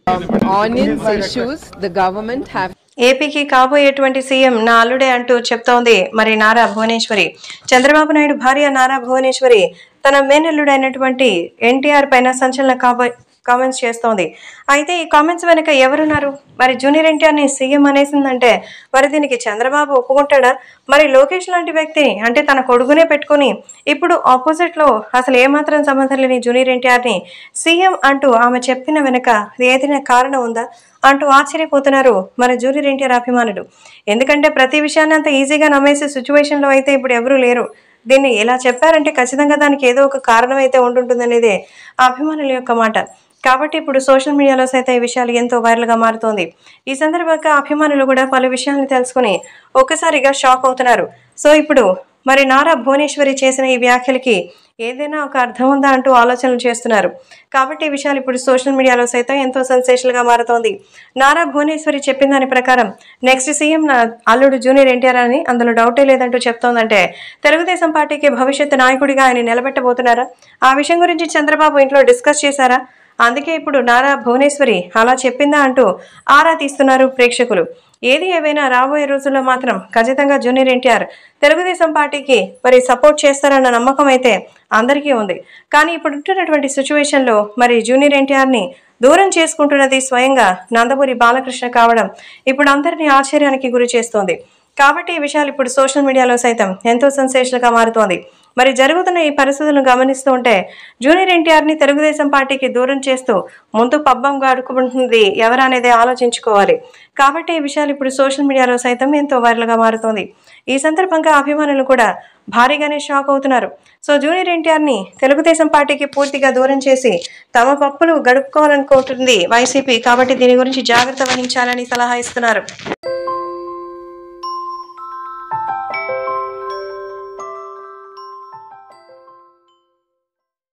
onions issues, the government have ఏపీకి కాబోయేటువంటి CM నా అల్లుడే అంటూ చెప్తోంది మరి నారా భువనేశ్వరి చంద్రబాబు నాయుడు భార్య నారా భువనేశ్వరి తన మేనల్లుడైనటువంటి ఎన్టీఆర్ పైన సంచలన కాబో కామెంట్స్ చేస్తోంది అయితే ఈ కామెంట్స్ వెనుక ఎవరున్నారు మరి జూనియర్ ఎన్టీఆర్ని సీఎం అనేసిందంటే మరి దీనికి చంద్రబాబు ఒప్పుకుంటాడా మరి లోకేష్ లాంటి వ్యక్తిని అంటే తన కొడుకునే పెట్టుకుని ఇప్పుడు ఆపోజిట్లో అసలు ఏమాత్రం సంబంధం లేని జూనియర్ ఎన్టీఆర్ని సీఎం అంటూ ఆమె చెప్పిన వెనుక ఏదైనా కారణం ఉందా అంటూ ఆశ్చర్యపోతున్నారు మన జూనియర్ ఎన్టీఆర్ అభిమానులు ఎందుకంటే ప్రతి విషయాన్ని అంత ఈజీగా నమ్మేసే సిచ్యువేషన్లో అయితే ఇప్పుడు ఎవరూ లేరు దీన్ని ఎలా చెప్పారంటే ఖచ్చితంగా దానికి ఏదో ఒక కారణం అయితే ఉంటుందనేదే ఆ అభిమానుల యొక్క మాట కాబట్టి ఇప్పుడు సోషల్ మీడియాలో సైతం ఈ విషయాలు ఎంతో వైరల్గా మారుతోంది ఈ సందర్భంగా అభిమానులు కూడా పలు విషయాలను తెలుసుకుని ఒక్కసారిగా షాక్ అవుతున్నారు సో ఇప్పుడు మరి నారా భువనేశ్వరి చేసిన ఈ వ్యాఖ్యలకి ఏదైనా ఒక అర్థం ఉందా అంటూ ఆలోచనలు చేస్తున్నారు కాబట్టి ఈ విషయాలు ఇప్పుడు సోషల్ మీడియాలో సైతం ఎంతో సెన్సేషన్గా మారుతోంది నారా భువనేశ్వరి చెప్పిన దాని ప్రకారం నెక్స్ట్ సీఎం నా అల్లుడు జూనియర్ ఎన్టీఆర్ అని అందులో డౌటే లేదంటూ చెప్తోందంటే తెలుగుదేశం పార్టీకి భవిష్యత్తు నాయకుడిగా ఆయన నిలబెట్టబోతున్నారా ఆ విషయం గురించి చంద్రబాబు ఇంట్లో డిస్కస్ చేశారా అందుకే ఇప్పుడు నారా భువనేశ్వరి అలా చెప్పిందా అంటూ ఆరా తీస్తున్నారు ప్రేక్షకులు ఏది ఏవైనా రాబోయే రోజుల్లో మాత్రం ఖచ్చితంగా జూనియర్ ఎన్టీఆర్ తెలుగుదేశం పార్టీకి మరి సపోర్ట్ చేస్తారన్న నమ్మకం అయితే అందరికీ ఉంది కానీ ఇప్పుడు ఉంటున్నటువంటి సిచ్యువేషన్లో మరి జూనియర్ ఎన్టీఆర్ని దూరం చేసుకుంటున్నది స్వయంగా నందమూరి బాలకృష్ణ కావడం ఇప్పుడు అందరినీ ఆశ్చర్యానికి గురి చేస్తోంది కాబట్టి ఈ విషయాలు ఇప్పుడు సోషల్ మీడియాలో సైతం ఎంతో సెన్సేషన్గా మారుతోంది మరి జరుగుతున్న ఈ పరిస్థితులను గమనిస్తూ ఉంటే జూనియర్ ఎన్టీఆర్ని తెలుగుదేశం పార్టీకి దూరం చేస్తూ ముందు పబ్బం అడుకుంటుంది ఎవరనేది ఆలోచించుకోవాలి కాబట్టి ఈ విషయాలు ఇప్పుడు సోషల్ మీడియాలో సైతం ఎంతో వైరల్గా మారుతోంది ఈ సందర్భంగా అభిమానులు కూడా భారీగానే షాక్ అవుతున్నారు సో జూనియర్ ఎన్టీఆర్ని తెలుగుదేశం పార్టీకి పూర్తిగా దూరం చేసి తమ పప్పులు గడుపుకోవాలనుకుంటుంది వైసీపీ కాబట్టి దీని గురించి జాగ్రత్త వహించాలని సలహా ఇస్తున్నారు